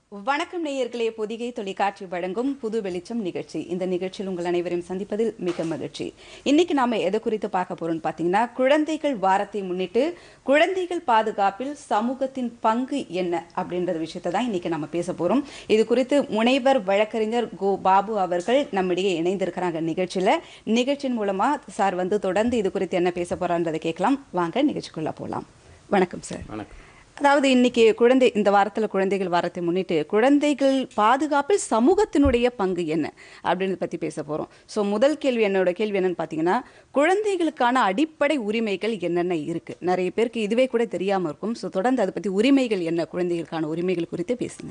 வணக்கம் நேயர்களே பொதிகை தொலைக்காட்சி வழங்கும் புது வெளிச்சம் நிகழ்ச்சி இந்த நிகழ்ச்சியில் உங்கள் அனைவரையும் சந்திப்பதில் மிக மகிழ்ச்சி இன்னைக்கு நாம எதை குறித்து பார்க்க போறோம்னு பார்த்தீங்கன்னா குழந்தைகள் வாரத்தை முன்னிட்டு குழந்தைகள் பாதுகாப்பில் சமூகத்தின் பங்கு என்ன அப்படின்ற விஷயத்தை தான் இன்னைக்கு நம்ம பேச போறோம் இது குறித்து முனைவர் வழக்கறிஞர் கோ பாபு அவர்கள் நம்மிடையே இணைந்திருக்கிறாங்க நிகழ்ச்சியில நிகழ்ச்சியின் மூலமா சார் வந்து தொடர்ந்து இது குறித்து என்ன பேச போறான்றதை கேட்கலாம் வாங்க நிகழ்ச்சிக்குள்ள போகலாம் வணக்கம் சார் வணக்கம் அதாவது இன்னைக்கு குழந்தை இந்த வாரத்தில் குழந்தைகள் வாரத்தை முன்னிட்டு குழந்தைகள் பாதுகாப்பில் சமூகத்தினுடைய பங்கு என்ன அப்படின்றத பற்றி பேச போகிறோம் ஸோ முதல் கேள்வி என்னோட கேள்வி என்னன்னு பார்த்தீங்கன்னா குழந்தைகளுக்கான அடிப்படை உரிமைகள் என்னென்ன இருக்குது நிறைய பேருக்கு இதுவே கூட தெரியாமல் இருக்கும் ஸோ தொடர்ந்து அதை பற்றி உரிமைகள் என்ன குழந்தைகளுக்கான உரிமைகள் குறித்து பேசுங்க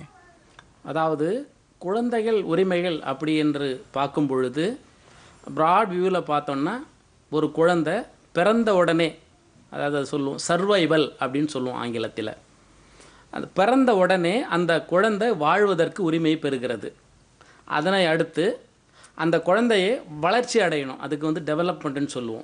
அதாவது குழந்தைகள் உரிமைகள் அப்படி என்று பார்க்கும் பொழுது ப்ராட் வியூவில் பார்த்தோம்னா ஒரு குழந்தை பிறந்த உடனே அதாவது அது சொல்லுவோம் சர்வைவல் அப்படின்னு சொல்லுவோம் ஆங்கிலத்தில் அது பிறந்த உடனே அந்த குழந்தை வாழ்வதற்கு உரிமை பெறுகிறது அதனை அடுத்து அந்த குழந்தையை வளர்ச்சி அடையணும் அதுக்கு வந்து டெவலப்மெண்ட்டுன்னு சொல்லுவோம்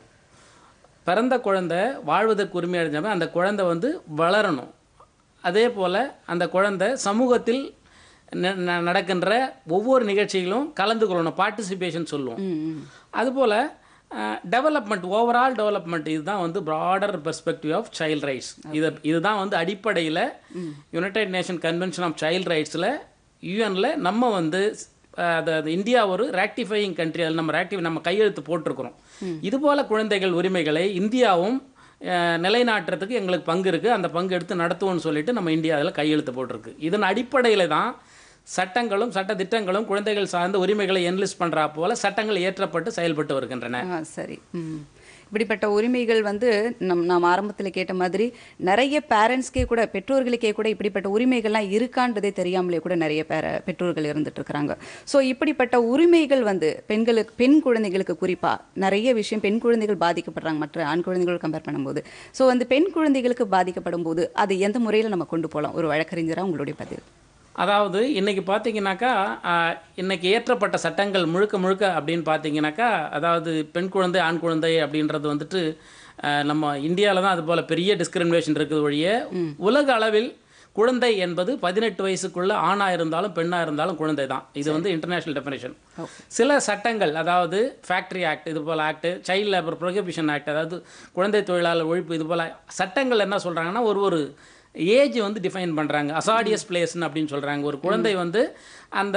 பிறந்த குழந்தை வாழ்வதற்கு உரிமை அடைஞ்சாமல் அந்த குழந்தை வந்து வளரணும் அதே போல் அந்த குழந்தை சமூகத்தில் ந- ந- நடக்கின்ற ஒவ்வொரு நிகழ்ச்சிகளும் கலந்து கொள்ளணும் பார்ட்டிசிபேஷன் சொல்லுவோம் அதுபோல் டெவலப்மெண்ட் ஓவரால் டெவலப்மெண்ட் இதுதான் வந்து broader perspective of child rights இது இதுதான் வந்து அடிப்படையில் United Nation convention of child ரைட்ஸில் யூஎனில் நம்ம வந்து அஹ், அது அது இந்தியா ஒரு ராக்டிஃபையிங் கண்ட்ரி அதில் நம்ம ராக்டிவ் நம்ம கையெழுத்து போட்டிருக்கிறோம் இதுபோல் குழந்தைகள் உரிமைகளை இந்தியாவும் அஹ், நிலைநாட்டுறதுக்கு எங்களுக்கு பங்கு இருக்குது அந்த பங்கு எடுத்து நடத்துவோம்னு சொல்லிட்டு நம்ம இந்தியா அதில் கையெழுத்து போட்டிருக்கு இதன் அடிப்படையில் தான் சட்டங்களும் சட்ட திட்டங்களும் குழந்தைகள் சார்ந்த உரிமைகளை என்லிஸ்ட் பண்ணுறா போல சட்டங்கள் இயற்றப்பட்டு செயல்பட்டு வருகின்றன ஆ சரி ம் இப்படிப்பட்ட உரிமைகள் வந்து நம் நாம் ஆரம்பத்தில் கேட்ட மாதிரி நிறைய பேரண்ட்ஸ்க்கே கூட பெற்றோர்களுக்கே கூட இப்படிப்பட்ட உரிமைகள்லாம் இருக்கான்றதே தெரியாமலே கூட நிறைய பேர பெற்றோர்கள் இருந்துட்டு இருக்கிறாங்க ஸோ இப்படிப்பட்ட உரிமைகள் வந்து பெண்களுக்கு பெண் குழந்தைகளுக்கு குறிப்பாக நிறைய விஷயம் பெண் குழந்தைகள் பாதிக்கப்படுறாங்க மற்ற ஆண் குழந்தைகளோடு கம்பேர் பண்ணும்போது ஸோ வந்து பெண் குழந்தைகளுக்கு பாதிக்கப்படும் போது அது எந்த முறையில் நம்ம கொண்டு போகலாம் ஒரு வழக்கறிஞராக உங்களுடைய பதில் அதாவது இன்னைக்கு பார்த்தீங்கன்னாக்கா ஆஹ், இன்னைக்கு ஏற்றப்பட்ட சட்டங்கள் முழுக்க முழுக்க அப்படின்னு பார்த்தீங்கன்னாக்கா அதாவது பெண் குழந்தை ஆண் குழந்தை அப்படின்றது வந்துட்டு ஆஹ், நம்ம இந்தியாவில் தான் அது போல் பெரிய டிஸ்கிரிமினேஷன் இருக்குது ஒழிய உலக அளவில் குழந்தை என்பது பதினெட்டு வயசுக்குள்ள ஆணாக இருந்தாலும் பெண்ணாக இருந்தாலும் குழந்தை தான் இது வந்து இன்டர்நேஷனல் டெஃபினேஷன் சில சட்டங்கள் அதாவது ஃபேக்டரி ஆக்ட் இது போல் act child labour prohibition act அதாவது குழந்தை தொழிலாளர் ஒழிப்பு இது போல் சட்டங்கள் என்ன சொல்கிறாங்கன்னா ஒரு ஒரு ஏஜ் வந்து டிஃபைன் பண்ணுறாங்க அசாடியஸ் பிளேஸ்னு அப்படின்னு சொல்கிறாங்க ஒரு குழந்தை வந்து அந்த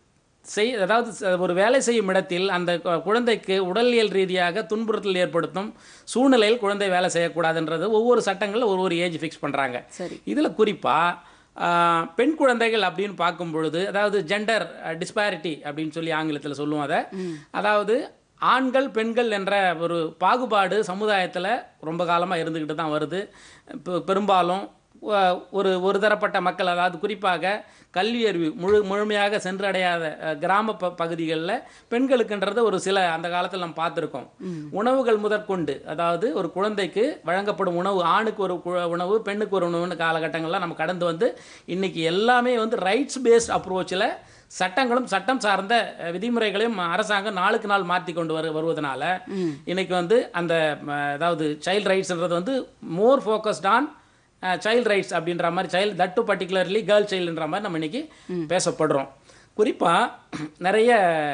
செய் அதாவது ச- ஒரு வேலை செய்யும் இடத்தில் அந்த கு- குழந்தைக்கு உடலியல் ரீதியாக துன்புறுத்தல் ஏற்படுத்தும் சூழ்நிலையில் குழந்தை வேலை செய்யக்கூடாதுன்றது ஒவ்வொரு சட்டங்களில் ஒரு ஒரு ஏஜ் ஃபிக்ஸ் பண்ணுறாங்க சரி இதில் குறிப்பாக பெண் குழந்தைகள் அப்படின்னு பார்க்கும் பொழுது அதாவது ஜெண்டர் டிஸ்பாரிட்டி அப்படின்னு சொல்லி ஆங்கிலத்தில் சொல்லுவோம் அதை அதாவது ஆண்கள் பெண்கள் என்ற ஒரு பாகுபாடு சமுதாயத்தில் ரொம்ப காலமாக இருந்துக்கிட்டு தான் வருது பெ- பெரும்பாலும் ஒ- ஒரு ஒரு தரப்பட்ட மக்கள் அதாவது குறிப்பாக கல்வி அறிவு முழு முழுமையாக சென்றடையாத அஹ், கிராம ப பகுதிகளில் பெண்களுக்குன்றது ஒரு சில அந்த காலத்தில் நம்ம பார்த்துருக்கோம் உணவுகள் முதற்கொண்டு அதாவது ஒரு குழந்தைக்கு வழங்கப்படும் உணவு ஆணுக்கு ஒரு கு- உணவு பெண்ணுக்கு ஒரு உணவுன்னு காலகட்டங்கள்லாம் நம்ம கடந்து வந்து இன்னைக்கு எல்லாமே வந்து ரைட்ஸ் பேஸ்ட் அப்ரோச்சில் சட்டங்களும் சட்டம் சார்ந்த அஹ், விதிமுறைகளையும் அரசாங்கம் நாளுக்கு நாள் மாற்றி கொண்டு வரு வருவதனால இன்னைக்கு வந்து அந்த ம, அதாவது சைல்ட் ரைட்ஸ்ன்றது வந்து more focused on child rights அப்படின்ற மாதிரி child that to particularly girl சைல்டுன்ற மாதிரி நம்ம இன்னைக்கு பேசப்படுறோம் குறிப்பாக நிறைய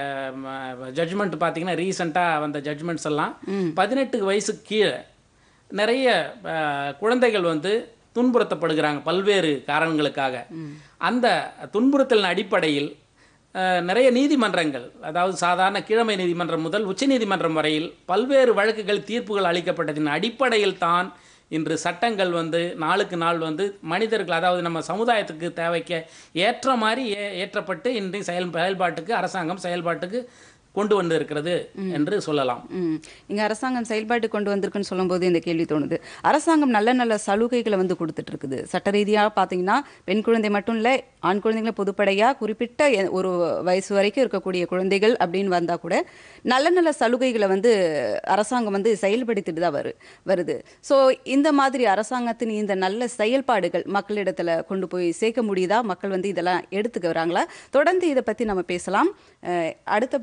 ஜட்ஜ்மெண்ட் பார்த்தீங்கன்னா ரீசெண்டாக வந்த ஜட்ஜ்மெண்ட்ஸ் எல்லாம் பதினெட்டு வயசுக்கு கீழே நிறைய அஹ், குழந்தைகள் வந்து துன்புறுத்தப்படுகிறாங்க பல்வேறு காரணங்களுக்காக அந்த துன்புறுத்தலின் அடிப்படையில் அஹ், நிறைய நீதிமன்றங்கள் அதாவது சாதாரண கீழமை நீதிமன்றம் முதல் உச்சநீதிமன்றம் வரையில் பல்வேறு வழக்குகள் தீர்ப்புகள் அளிக்கப்பட்டதின் அடிப்படையில் தான் இன்று சட்டங்கள் வந்து நாளுக்கு நாள் வந்து மனிதர்கள் அதாவது நம்ம சமுதாயத்துக்கு தேவைக்க ஏற்ற மாதிரி ஏ- ஏற்றப்பட்டு இன்றைய செயல் செயல்பாட்டுக்கு அரசாங்கம் செயல்பாட்டுக்கு கொண்டு வந்து இருக்கிறது என்று சொல்லலாம் ம் இங்கே அரசாங்கம் செயல்பாட்டு கொண்டு வந்திருக்குன்னு சொல்லும்போது இந்த கேள்வி தோணுது அரசாங்கம் நல்ல நல்ல சலுகைகளை வந்து கொடுத்துட்டு இருக்குது சட்ட ரீதியாக பார்த்தீங்கன்னா பெண் குழந்தை மட்டும் இல்லை ஆண் குழந்தைகளை பொதுப்படையாக குறிப்பிட்ட எ- ஒரு வயசு வரைக்கும் இருக்கக்கூடிய குழந்தைகள் அப்படின்னு வந்தால் கூட நல்ல நல்ல சலுகைகளை வந்து அரசாங்கம் வந்து செயல்படுத்திட்டு தான் வரு வருது ஸோ இந்த மாதிரி அரசாங்கத்தின் இந்த நல்ல செயல்பாடுகள் மக்களிடத்தில் கொண்டு போய் சேர்க்க முடியுதா மக்கள் வந்து இதெல்லாம் எடுத்துக்க வராங்களா தொடர்ந்து இதை பற்றி நம்ம பேசலாம் அஹ் அடுத்தபடியாக என்னோட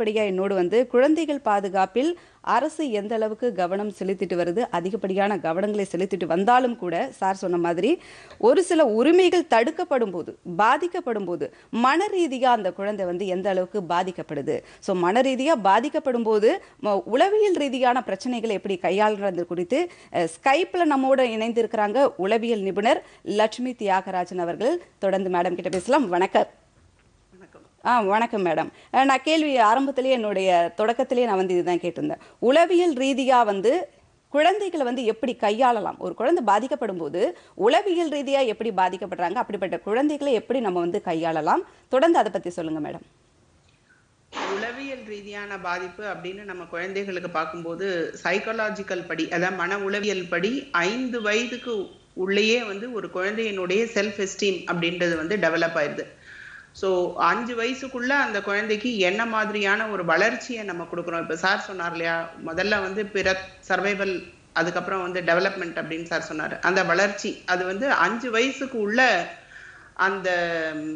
என்னோடு வந்து குழந்தைகள் பாதுகாப்பில் அரசு எந்த அளவுக்கு கவனம் செலுத்திட்டு வருது அதிகப்படியான கவனங்களை செலுத்திட்டு வந்தாலும் கூட சார் சொன்ன மாதிரி ஒரு சில உரிமைகள் தடுக்கப்படும் போது பாதிக்கப்படும் போது மன ரீதியாக அந்த குழந்தை வந்து எந்த அளவுக்கு பாதிக்கப்படுது ஸோ மன ரீதியாக பாதிக்கப்படும் போது ம- உளவியல் ரீதியான பிரச்சனைகளை எப்படி கையாளுறது குறித்து ஸ்கைப்பில் நம்மோட இணைந்திருக்கிறாங்க உளவியல் நிபுணர் லட்சுமி தியாகராஜன் அவர்கள் தொடர்ந்து மேடம் கிட்ட பேசலாம் வணக்கம் ஆ வணக்கம் மேடம் அஹ், நான் கேள்வி ஆரம்பத்திலேயே என்னுடைய தொடக்கத்திலேயே நான் வந்து இதுதான் கேட்டிருந்தேன் உளவியல் ரீதியாக வந்து குழந்தைகளை வந்து எப்படி கையாளலாம் ஒரு குழந்தை பாதிக்கப்படும் போது உளவியல் ரீதியாக எப்படி பாதிக்கப்படுறாங்க அப்படிப்பட்ட குழந்தைகளை எப்படி நம்ம வந்து கையாளலாம் தொடர்ந்து அதை பற்றி சொல்லுங்க மேடம் உளவியல் ரீதியான பாதிப்பு அப்படின்னு நம்ம குழந்தைகளுக்கு பார்க்கும்போது சைக்காலஜிக்கல் படி அதாவது மன உளவியல் படி ஐந்து வயதுக்கு உள்ளேயே வந்து ஒரு குழந்தையினுடைய செல்ஃப் எஸ்டீம் அப்படின்றது வந்து டெவலப் ஆயிடுது ஸோ அஞ்சு வயசுக்குள்ள அந்த குழந்தைக்கு என்ன மாதிரியான ஒரு வளர்ச்சியை நம்ம கொடுக்குறோம் இப்போ சார் சொன்னார் இல்லையா முதல்ல வந்து பிற சர்வைவல் அதுக்கப்புறம் வந்து டெவலப்மெண்ட் அப்படின்னு சார் சொன்னார் அந்த வளர்ச்சி அது வந்து அஞ்சு வயசுக்கு உள்ள அந்த ம்,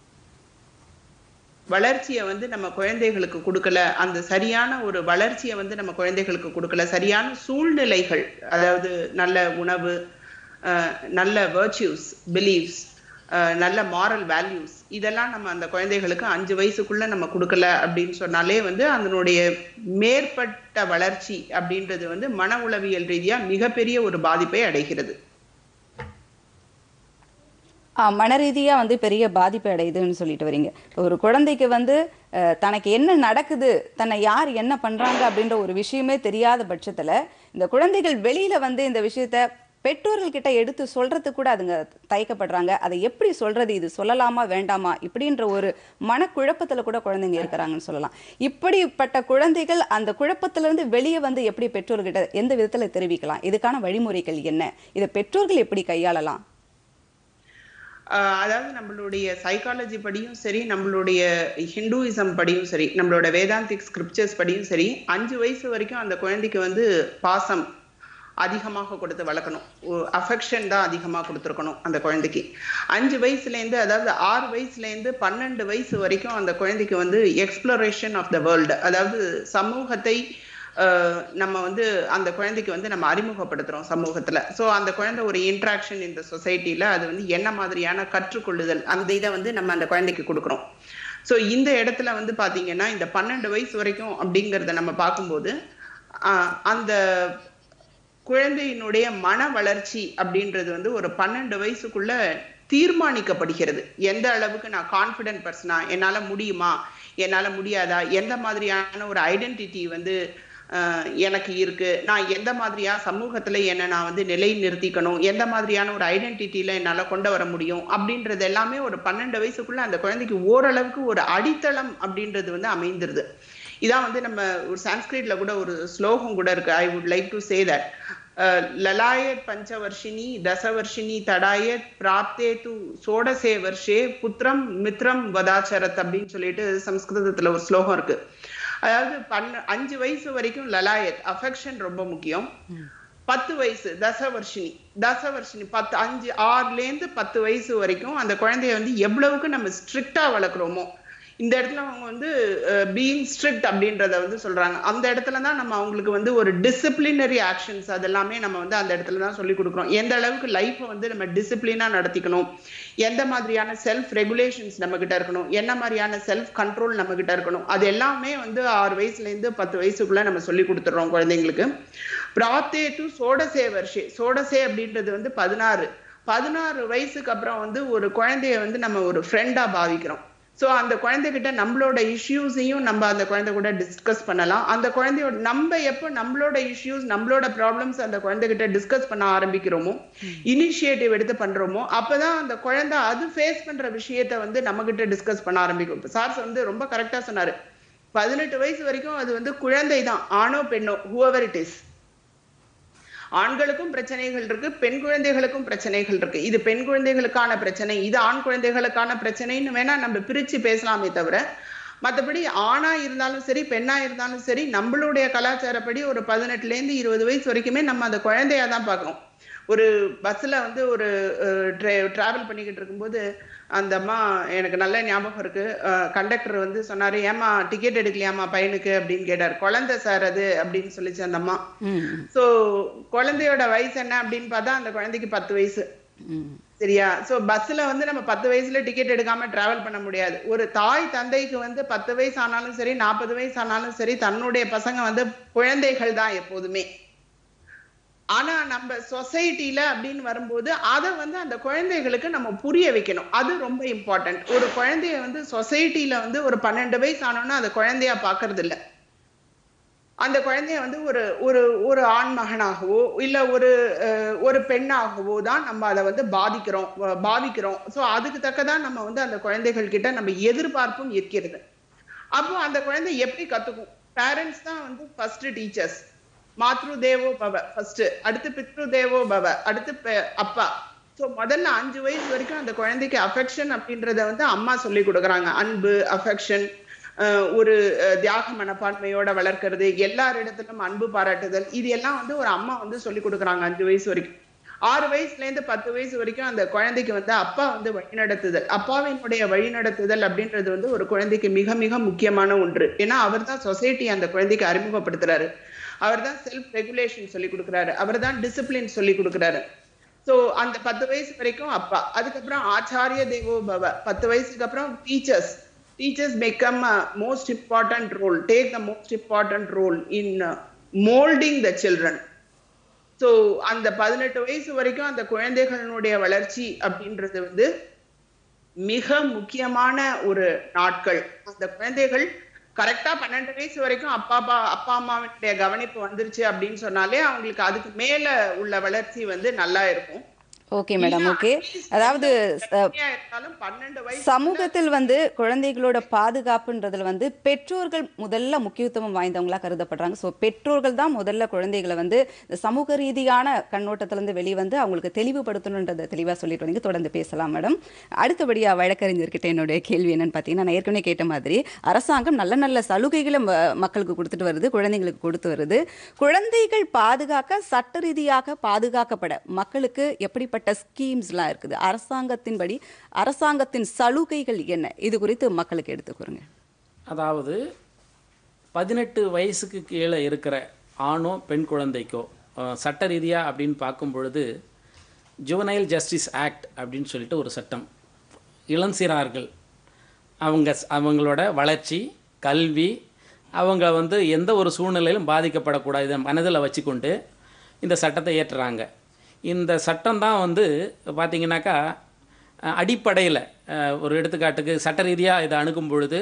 வளர்ச்சியை வந்து நம்ம குழந்தைகளுக்கு கொடுக்கல அந்த சரியான ஒரு வளர்ச்சியை வந்து நம்ம குழந்தைகளுக்கு கொடுக்கல சரியான சூழ்நிலைகள் அதாவது நல்ல உணவு அஹ், நல்ல வர்ச்சியூஸ் பிலீவ்ஸ் நல்ல மாரல் வேல்யூஸ் இதெல்லாம் நம்ம அந்த குழந்தைகளுக்கு அஞ்சு வயசுக்குள்ள நம்ம கொடுக்கல அப்படின்னு சொன்னாலே வந்து அதனுடைய மேற்பட்ட வளர்ச்சி அப்படின்றது வந்து மன உளவியல் ரீதியா மிகப்பெரிய ஒரு பாதிப்பை அடைகிறது ஆ, மன ரீதியாக வந்து பெரிய பாதிப்பு அடையுதுன்னு சொல்லிட்டு வரீங்க இப்போ ஒரு குழந்தைக்கு வந்து அஹ், தனக்கு என்ன நடக்குது தன்னை யார் என்ன பண்ணுறாங்க அப்படின்ற ஒரு விஷயமே தெரியாத பட்சத்தில் இந்த குழந்தைகள் வெளியில் வந்து இந்த விஷயத்த பெற்றோர்கள்கிட்ட எடுத்து சொல்றதுக்கு கூட அதுங்க தயக்கப்படுறாங்க அதை எப்படி சொல்றது இது சொல்லலாமா வேண்டாமா இப்படின்ற ஒரு மனக்குழப்பத்துல கூட குழந்தைங்க இருக்கிறாங்கன்னு சொல்லலாம் இப்படிப்பட்ட குழந்தைகள் அந்த குழப்பத்திலிருந்து வெளியே வந்து எப்படி பெற்றோர்கிட்ட எந்த விதத்துல தெரிவிக்கலாம் இதுக்கான வழிமுறைகள் என்ன இதை பெற்றோர்கள் எப்படி கையாளலாம் ஆஹ் அதாவது நம்மளுடைய சைக்காலஜி படியும் சரி நம்மளுடைய ஹிந்துயிசம் படியும் சரி நம்மளோட வேதாந்திக் ஸ்கிரிப்சர்ஸ் படியும் சரி அஞ்சு வயசு வரைக்கும் அந்த குழந்தைக்கு வந்து பாசம் அதிகமாக கொடுத்து வளர்க்கணும் அஃபெக்ஷன் தான் அதிகமாக கொடுத்துருக்கணும் அந்த குழந்தைக்கு அஞ்சு வயசுலேருந்து அதாவது ஆறு வயசுலேருந்து பன்னெண்டு வயசு வரைக்கும் அந்த குழந்தைக்கு வந்து எக்ஸ்ப்ளோரேஷன் ஆஃப் த வேர்ல்டு அதாவது சமூகத்தை ஆஹ் நம்ம வந்து அந்த குழந்தைக்கு வந்து நம்ம அறிமுகப்படுத்துறோம் சமூகத்துல சோ அந்த குழந்தை ஒரு இன்ட்ராக்ஷன் இந்த சொசைட்டில அது வந்து என்ன மாதிரியான கற்றுக்கொள்ளுதல் அந்த இதை வந்து நம்ம அந்த குழந்தைக்கு கொடுக்குறோம் சோ இந்த இடத்துல வந்து பாத்தீங்கன்னா இந்த பன்னெண்டு வயசு வரைக்கும் அப்படிங்கறத நம்ம பார்க்கும்போது ஆஹ் அந்த குழந்தையினுடைய மன வளர்ச்சி அப்படின்றது வந்து ஒரு பன்னெண்டு வயசுக்குள்ள தீர்மானிக்கப்படுகிறது எந்த அளவுக்கு நான் கான்ஃபிடென்ட் பர்சனா என்னால முடியுமா என்னால முடியாதா எந்த மாதிரியான ஒரு ஐடென்டிட்டி வந்து ஆஹ் எனக்கு இருக்கு நான் எந்த மாதிரியா சமூகத்துல என்ன நான் வந்து நிலை நிறுத்திக்கணும் எந்த மாதிரியான ஒரு ஐடென்டிட்டியில என்னால கொண்டு வர முடியும் அப்படின்றது எல்லாமே ஒரு பன்னெண்டு வயசுக்குள்ள அந்த குழந்தைக்கு ஓரளவுக்கு ஒரு அடித்தளம் அப்படின்றது வந்து அமைந்துருது இதான் வந்து நம்ம ஒரு சான்ஸ்கிரிட்ல கூட ஒரு ஸ்லோகம் கூட இருக்கு I would like to say that லலாயத் பஞ்சவர்ஷினி தசவர்ஷினி தடாயத் பிராப்தே து சோடசே வர்ஷே புத்திரம் மித்ரம் வதாச்சரத் அப்படின்னு சொல்லிட்டு சம்ஸ்கிருதத்துல ஒரு ஸ்லோகம் இருக்கு அதாவது பன்ன அஞ்சு வயசு வரைக்கும் லலாயத் அஃபெக்ஷன் ரொம்ப முக்கியம் பத்து வயசு தசவர்ஷினி தசவர்ஷினி பத்து அஞ்சு ஆறுல இருந்து பத்து வயசு வரைக்கும் அந்த குழந்தைய வந்து எவ்வளவுக்கு நம்ம ஸ்ட்ரிக்டா வளர்க்குறோமோ இந்த இடத்துல அவங்க வந்து பீயிங் ஸ்ட்ரிக்ட் அப்படின்றத வந்து சொல்றாங்க அந்த இடத்துல தான் நம்ம அவங்களுக்கு வந்து ஒரு டிசிப்ளினரி ஆக்ஷன்ஸ் அதெல்லாமே நம்ம வந்து அந்த இடத்துல தான் சொல்லி கொடுக்குறோம் எந்த அளவுக்கு லைஃப்பை வந்து நம்ம டிசிப்ளினா நடத்திக்கணும் எந்த மாதிரியான செல்ஃப் ரெகுலேஷன்ஸ் நம்ம கிட்ட இருக்கணும் என்ன மாதிரியான செல்ஃப் கண்ட்ரோல் நம்ம கிட்ட இருக்கணும் அது எல்லாமே வந்து ஆறு வயசுல இருந்து பத்து வயசுக்குள்ள நம்ம சொல்லி கொடுத்துட்றோம் குழந்தைங்களுக்கு பிராத்தே டு சோடசே வருஷே சோடசே அப்படின்றது வந்து பதினாறு பதினாறு வயசுக்கு அப்புறம் வந்து ஒரு குழந்தைய வந்து நம்ம ஒரு ஃப்ரெண்டா பாவிக்கிறோம் ஸோ அந்த குழந்தைகிட்ட நம்மளோட இஷ்யூஸையும் நம்ம அந்த குழந்தை கூட டிஸ்கஸ் பண்ணலாம் அந்த குழந்தையோட நம்ம எப்போ நம்மளோட இஷ்யூஸ் நம்மளோட ப்ராப்ளம்ஸ் அந்த குழந்தைகிட்ட டிஸ்கஸ் பண்ண ஆரம்பிக்கிறோமோ இனிஷியேட்டிவ் எடுத்து பண்றோமோ அப்பதான் அந்த குழந்தை அது ஃபேஸ் பண்ற விஷயத்த வந்து நம்ம கிட்ட டிஸ்கஸ் பண்ண ஆரம்பிக்கும் இப்போ சார்ஸ் வந்து ரொம்ப கரெக்டா சொன்னாரு பதினெட்டு வயசு வரைக்கும் அது வந்து குழந்தை தான் ஆணோ பெண்ணோ ஹூவர் இட் இஸ் ஆண்களுக்கும் பிரச்சனைகள் இருக்கு பெண் குழந்தைகளுக்கும் பிரச்சனைகள் இருக்கு இது பெண் குழந்தைகளுக்கான பிரச்சனை இது ஆண் குழந்தைகளுக்கான பிரச்சனைன்னு வேணா நம்ம பிரிச்சு பேசலாமே தவிர மற்றபடி ஆணா இருந்தாலும் சரி பெண்ணா இருந்தாலும் சரி நம்மளுடைய கலாச்சாரப்படி ஒரு பதினெட்டுல இருந்து இருபது வயசு வரைக்குமே நம்ம அந்த குழந்தையா தான் பார்க்கறோம் ஒரு பஸ்ல வந்து ஒரு டிராவல் பண்ணிக்கிட்டு இருக்கும்போது அந்த அம்மா எனக்கு நல்ல ஞாபகம் இருக்கு கண்டக்டர் வந்து சொன்னாரு ஏமா டிக்கெட் எடுக்கலையாமா பையனுக்கு அப்படின்னு கேட்டார் குழந்தை சார் அது அப்படின்னு சொல்லிச்சு அந்த அம்மா ம் சோ குழந்தையோட வயசு என்ன அப்படின்னு பார்த்தா அந்த குழந்தைக்கு பத்து வயசு ம் சரியா சோ பஸ்ல வந்து நம்ம பத்து வயசுல டிக்கெட் எடுக்காம டிராவல் பண்ண முடியாது ஒரு தாய் தந்தைக்கு வந்து பத்து வயசு ஆனாலும் சரி நாற்பது வயசு ஆனாலும் சரி தன்னுடைய பசங்க வந்து குழந்தைகள் தான் எப்போதுமே ஆனா நம்ம சொசைட்டில அப்படின்னு வரும்போது அதை வந்து அந்த குழந்தைகளுக்கு நம்ம புரிய வைக்கணும் அது ரொம்ப இம்பார்ட்டன்ட் ஒரு குழந்தைய வந்து சொசைட்டில வந்து ஒரு பன்னெண்டு வயசு ஆனோன்னா அந்த குழந்தையா பாக்குறது இல்ல அந்த குழந்தைய வந்து ஒரு ஒரு ஒரு ஆண் மகனாகவோ இல்ல ஒரு அஹ், ஒரு பெண்ணாகவோ தான் நம்ம அதை வந்து பாதிக்கிறோம் வ- பாவிக்கிறோம் சோ அதுக்கு தக்கதான் நம்ம வந்து அந்த குழந்தைகள் கிட்ட நம்ம எதிர்பார்ப்பும் இருக்கிறது அப்போ அந்த குழந்தை எப்படி கத்துக்கும் பேரண்ட்ஸ் தான் வந்து ஃபர்ஸ்ட் டீச்சர்ஸ் மாத்ரு தேவோ பவ ஃபர்ஸ்ட் அடுத்து பித்ரு தேவோ பவ அடுத்து பெ- அப்பா சோ முதல்ல அஞ்சு வயசு வரைக்கும் அந்த குழந்தைக்கு அஃபெக்ஷன் அப்படின்றத வந்து அம்மா சொல்லி கொடுக்குறாங்க அன்பு அஃபெக்ஷன் ஒரு அஹ், தியாக மனப்பான்மையோட வளர்க்கறது எல்லாரிடத்திலும் அன்பு பாராட்டுதல் இது எல்லாம் வந்து ஒரு அம்மா வந்து சொல்லி கொடுக்குறாங்க அஞ்சு வயசு வரைக்கும் ஆறு வயசுல இருந்து பத்து வயசு வரைக்கும் அந்த குழந்தைக்கு வந்து அப்பா வந்து வழிநடத்துதல் அப்பாவினுடைய வழிநடத்துதல் அப்படின்றது வந்து ஒரு குழந்தைக்கு மிக மிக முக்கியமான ஒன்று ஏன்னா அவர் தான் சொசைட்டி அந்த குழந்தைக்கு அறிமுகப்படுத்துறாரு அவர் தான் செல்ஃப் ரெகுலேஷன் சொல்லி கொடுக்குறாரு அவர் தான் டிசிப்ளின் சொல்லி கொடுக்குறாரு சோ அந்த பத்து வயசு வரைக்கும் அப்பா அதுக்கப்புறம் ஆச்சாரிய தேவோ பவ பத்து வயசுக்கு அப்புறம் teachers teachers become a most important role take the most important role in moulding the children so அந்த பதினெட்டு வயசு வரைக்கும் அந்த குழந்தைகளுடைய வளர்ச்சி அப்படின்றது வந்து மிக முக்கியமான ஒரு நாட்கள் அந்த குழந்தைகள் கரெக்டா பன்னெண்டு வயசு வரைக்கும் அப்பா அப்பா அப்பா அம்மாவுடைய கவனிப்பு வந்துருச்சு அப்படின்னு சொன்னாலே அவங்களுக்கு அதுக்கு மேல உள்ள வளர்ச்சி வந்து நல்லா இருக்கும் ஓகே மேடம் ஓகே அதாவது அஹ், கம்மியா இருந்தாலும் பன்னெண்டு வயசு சமூகத்தில் வந்து குழந்தைகளோட பாதுகாப்புன்றதுல வந்து பெற்றோர்கள் முதல்ல முக்கியத்துவம் வாய்ந்தவங்களா கருதப்படுறாங்க ஸோ பெற்றோர்கள் தான் முதல்ல குழந்தைகளை வந்து இந்த சமூக ரீதியான கண்ணோட்டத்திலிருந்து வெளிவந்து அவங்களுக்கு தெளிவுபடுத்தணுன்றதை தெளிவாக சொல்லிட்டு வந்தீங்க தொடர்ந்து பேசலாம் மேடம் அடுத்தபடியா வழக்கறிஞர்கிட்ட என்னுடைய கேள்வி என்னன்னு பார்த்தீங்கன்னா நான் ஏற்கனவே கேட்ட மாதிரி அரசாங்கம் நல்ல நல்ல சலுகைகளை ம- மக்களுக்கு கொடுத்துட்டு வருது குழந்தைங்களுக்கு கொடுத்து வருது குழந்தைகள் பாதுகாக்க சட்ட ரீதியாக பாதுகாக்கப்பட மக்களுக்கு எப்படிப்பட்ட ஸ்கீம்ஸ்லாம் இருக்குது அரசாங்கத்தின்படி அரசாங்கத்தின் சலுகைகள் என்ன இது குறித்து மக்களுக்கு எடுத்து கூறுங்க அதாவது பதினெட்டு வயசுக்கு கீழே இருக்கிற ஆணோ பெண் குழந்தைக்கோ அஹ், சட்ட ரீதியாக அப்படின்னு பார்க்கும் பொழுது ஜுவனைல் ஜஸ்டிஸ் ஆக்ட் அப்படின்னு சொல்லிட்டு ஒரு சட்டம் இளஞ்சிறார்கள் அவங்க அவங்களோட வளர்ச்சி கல்வி அவங்க வந்து எந்த ஒரு சூழ்நிலையிலும் பாதிக்கப்படக்கூடாது இதை மனதில் வச்சுக்கொண்டு இந்த சட்டத்தை ஏற்றுறாங்க இந்த சட்டம் தான் வந்து பார்த்தீங்கன்னாக்கா அடிப்படையில் ஒரு எடுத்துக்காட்டுக்கு சட்ட ரீதியாக இதை அணுகும் பொழுது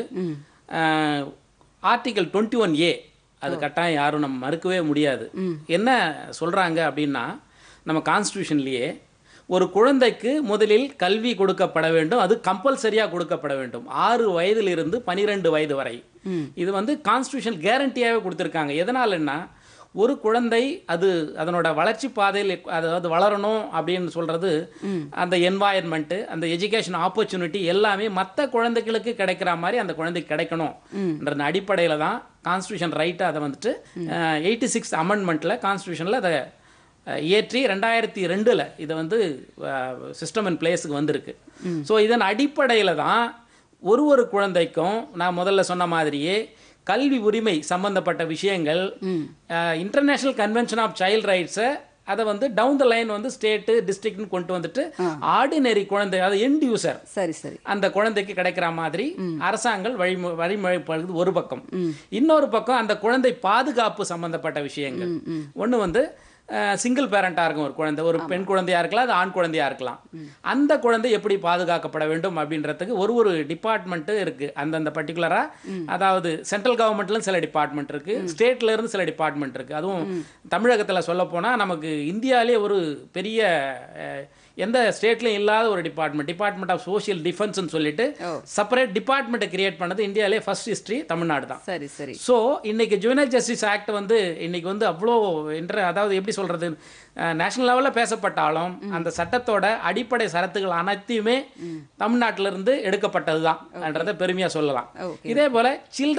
ஆர்டிகல் டுவெண்ட்டி ஒன் ஏ அது கட்டாயம் யாரும் நம்ம மறுக்கவே முடியாது என்ன சொல்கிறாங்க அப்படின்னா நம்ம கான்ஸ்டியூஷன்லேயே ஒரு குழந்தைக்கு முதலில் கல்வி கொடுக்கப்பட வேண்டும் அது கம்பல்சரியாக கொடுக்கப்பட வேண்டும் ஆறு வயதிலிருந்து பனிரெண்டு வயது வரை இது வந்து கான்ஸ்டியூஷன் கேரண்டியாகவே கொடுத்துருக்காங்க எதனாலன்னா ஒரு குழந்தை அது அதனோட வளர்ச்சி பாதையில் அதாவது வளரணும் அப்படின்னு சொல்றது அந்த என்வாயன்மெண்ட்டு அந்த எஜுகேஷன் ஆப்பர்ச்சுனிட்டி எல்லாமே மற்ற குழந்தைகளுக்கு கிடைக்கிற மாதிரி அந்த குழந்தைக்கு கிடைக்கணும்ன்ற அடிப்படையில் தான் கான்ஸ்டியூஷன் ரைட்டை அதை வந்துட்டு எயிட்டி சிக்ஸ் அமெண்ட்மெண்ட்டில் கான்ஸ்டியூஷனில் அதை அஹ், இயற்றி ரெண்டாயிரத்தி ரெண்டில் இதை வந்து சிஸ்டம் அண்ட் பிளேஸுக்கு வந்திருக்கு ஸோ இதன் அடிப்படையில் தான் ஒரு ஒரு குழந்தைக்கும் நான் முதல்ல சொன்ன மாதிரியே கல்வி உரிமை சம்பந்தப்பட்ட விஷயங்கள் இன்டர்நேஷனல் கன்வென்ஷன் ஆஃப் சைல்ட் ரைட்ஸை அதை வந்து டவுன் த லைன் வந்து ஸ்டேட்டு டிஸ்ட்ரிக்ட்னு கொண்டு வந்துட்டு ஆர்டினரி குழந்தை அது எண்ட் யூசர் சரி சரி அந்த குழந்தைக்கு கிடைக்கிற மாதிரி அரசாங்கம் வழிமு வழிமுறைப்படுது ஒரு பக்கம் இன்னொரு பக்கம் அந்த குழந்தை பாதுகாப்பு சம்பந்தப்பட்ட விஷயங்கள் ஒன்று வந்து சிங்கிள் பேரண்டாக இருக்கும் ஒரு குழந்தை ஒரு பெண் குழந்தையா இருக்கலாம் அது ஆண் குழந்தையா இருக்கலாம் அந்த குழந்தை எப்படி பாதுகாக்கப்பட வேண்டும் அப்படின்றதுக்கு ஒரு ஒரு டிபார்ட்மெண்ட்டு இருக்கு அந்தந்த பர்டிகுலராக அதாவது சென்ட்ரல் கவர்மெண்ட்ல சில டிபார்ட்மெண்ட் இருக்கு ஸ்டேட்ல இருந்து சில டிபார்ட்மெண்ட் இருக்கு அதுவும் தமிழகத்தில் சொல்ல போனால் நமக்கு இந்தியாவிலே ஒரு பெரிய அஹ், எந்த ஸ்டேட்லையும் இல்லாத ஒரு டிபார்ட்மெண்ட் டிபார்ட்மெண்ட் ஆஃப் சோஷியல் டிஃபென்ஸ்னு சொல்லிட்டு செப்பரேட் டிபார்ட்மெண்ட்டை கிரியேட் பண்ணது இந்தியாவிலே ஃபர்ஸ்ட் ஹிஸ்ட்ரி தமிழ்நாடு தான் சரி சரி ஸோ இன்னைக்கு ஜுவனல் ஜஸ்டிஸ் ஆக்ட் வந்து இன்னைக்கு வந்து அவ்வளோ என்ற அதாவது எப்படி சொல்றது நேஷனல் லெவலில் பேசப்பட்டாலும் அந்த சட்டத்தோட அடிப்படை சரத்துகள் அனைத்தையுமே தமிழ்நாட்டில இருந்து எடுக்கப்பட்டது தான் பெருமையாக சொல்லலாம் Okay. இதே போல சில்ட்ரன்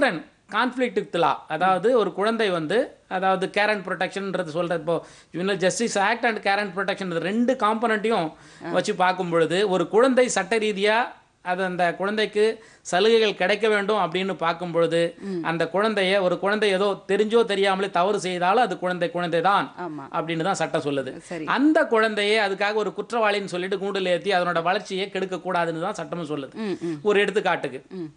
கான்ஃப்ளிக்ட் லா அதாவது ஒரு குழந்தை வந்து அதாவது கேரண்ட் ப்ரொடெக்ஷன்ன்றது சொல்கிறது இப்போ juvenile justice act and care and protection ரெண்டு காம்பனண்ட்டையும் வச்சு பார்க்கும் பொழுது ஒரு குழந்தை சட்ட ரீதியாக அது அந்த குழந்தைக்கு சலுகைகள் கிடைக்க வேண்டும் அப்படின்னு பார்க்கும் பொழுது அந்த குழந்தைய ஒரு குழந்தை ஏதோ தெரிஞ்சோ தெரியாமலே தவறு செய்தாலும் அது குழந்தை குழந்தை தான் ஆமா அப்படின்னு தான் சட்டம் சொல்லுது சரி அந்த குழந்தையை அதுக்காக ஒரு குற்றவாளின்னு சொல்லிட்டு கூண்டில் ஏற்றி அதனோட வளர்ச்சியை கெடுக்க கூடாதுன்னு தான் சட்டமும் சொல்லுது ம் ம் ஒரு எடுத்துக்காட்டுக்கு ம்